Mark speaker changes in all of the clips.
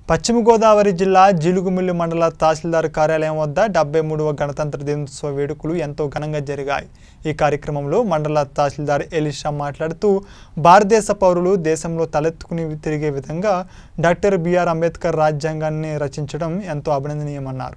Speaker 1: పశ్చిమ గోదావరి జిల్లా జీలుగుమిల్లి మండల తహసీల్దార్ కార్యాలయం వద్ద డెబ్బై మూడవ గణతంత్ర దినోత్సవ వేడుకలు ఎంతో ఘనంగా జరిగాయి ఈ కార్యక్రమంలో మండల తహసీల్దార్ ఎలిషా మాట్లాడుతూ భారతదేశ పౌరులు దేశంలో తలెత్తుకుని తిరిగే విధంగా డాక్టర్ బిఆర్ అంబేద్కర్ రాజ్యాంగాన్ని రచించడం ఎంతో అభినందనీయమన్నారు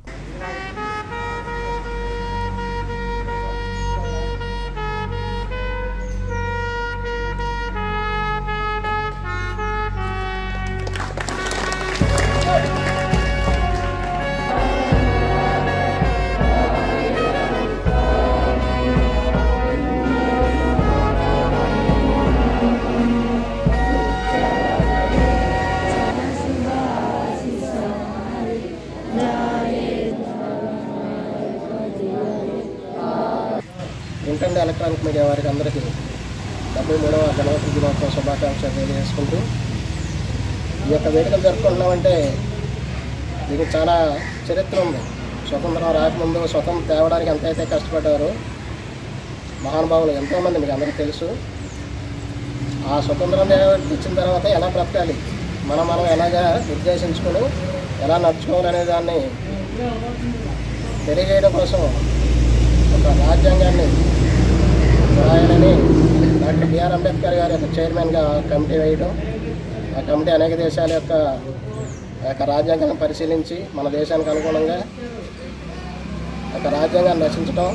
Speaker 2: ప్రింట్ అండ్ ఎలక్ట్రానిక్ మీడియా వారికి అందరికీ డెబ్బై మూడవ గణతంత్ర దినోత్సవ శుభాకాంక్షలు తెలియజేసుకుంటూ ఈ యొక్క వేడుకలు జరుపుకుంటున్నామంటే దీనికి చాలా చరిత్ర ఉంది స్వతంత్రం రాకముందు స్వతంత్రం తేవడానికి ఎంతైతే కష్టపడ్డారో మహానుభావులు ఎంతోమంది మీకు అందరికీ తెలుసు ఆ స్వతంత్రం దే- ఇచ్చిన తర్వాత ఎలా బ్రతకాలి మనం మనం ఎలాగా నిర్దేశించుకొని ఎలా నడుచుకోవాలనే దాన్ని తెలియజేయడం కోసం ఒక రాజ్యాంగాన్ని రాయాలని డాక్టర్ బిఆర్ అంబేద్కర్ గారి యొక్క చైర్మన్గా కమిటీ వేయడం ఆ కమిటీ అనేక దేశాల యొక్క ఆ యొక్క రాజ్యాంగాన్ని పరిశీలించి మన దేశానికి అనుగుణంగా ఆ యొక్క రాజ్యాంగాన్ని రచించడం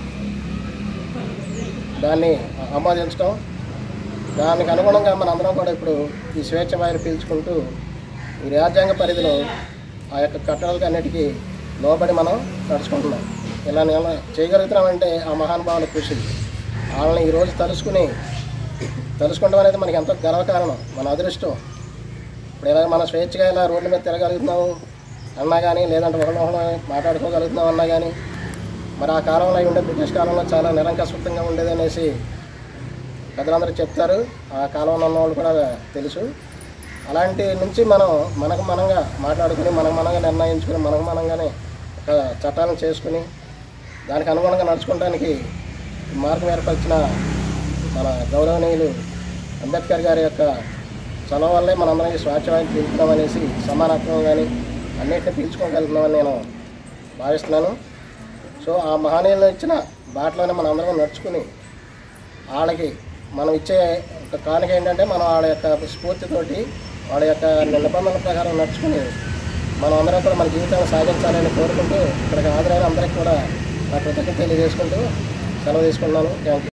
Speaker 2: దాన్ని ఆమోదించడం దానికి అనుగుణంగా మన అందరం కూడా ఇప్పుడు ఈ స్వేచ్ఛ వాయులు పీల్చుకుంటూ ఈ రాజ్యాంగ పరిధిలో ఆ యొక్క కట్టడలకి అన్నిటికీ లోబడి మనం నడుచుకుంటున్నాం ఇలా నేను చేయగలుగుతున్నామంటే ఆ మహానుభావుల కృషి వాళ్ళని ఈరోజు తలుసుకుని తలుసుకోవడం అనేది మనకి ఎంతో గర్వకారణం మన అదృష్టం ఇప్పుడు ఇలా మనం స్వేచ్ఛగా ఇలా రోడ్ల మీద తిరగలుగుతున్నాము అన్నా కానీ లేదంటే ఒకళ్ళు ఒకళ్ళు మాట్లాడుకోగలుగుతున్నాం అన్నా కానీ మరి ఆ కాలంలో అయి ఉండే బ్రిటిష్ కాలంలో చాలా నిరంకస్వతంగా ఉండేది అనేసి పెద్దలందరూ చెప్తారు ఆ కాలంలో ఉన్న వాళ్ళు కూడా తెలుసు అలాంటి నుంచి మనం మనకు మనంగా మాట్లాడుకుని మనకు మనంగా నిర్ణయించుకుని మనకు మనంగానే ఒక చట్టాలను చేసుకుని దానికి అనుగుణంగా నడుచుకోవడానికి మార్గం ఏర్పరిచిన మన గౌరవనీయులు అంబేద్కర్ గారి యొక్క చలవ వల్లే మనందరం ఈ స్వాచ్ఛవాయులు పీల్చుకున్నాం అనేసి సమానత్వం కానీ అన్నిటిని పీల్చుకోగలుగుతున్నామని నేను భావిస్తున్నాను సో ఆ మహనీయులు ఇచ్చిన బాటలోనే మనం అందరం నడుచుకుని వాళ్ళకి మనం ఇచ్చే ఒక కానుక ఏంటంటే మనం వాళ్ళ యొక్క స్ఫూర్తితోటి వాళ్ళ యొక్క నిబంధనల ప్రకారం నడుచుకుని మనం అందరం కూడా మన జీవితాన్ని సాగించాలని కోరుకుంటూ ఇక్కడికి హాజరైన అందరికీ కూడా నా కృతజ్ఞత తెలియజేసుకుంటూ సెలవు తీసుకున్నాను థ్యాంక్ యూ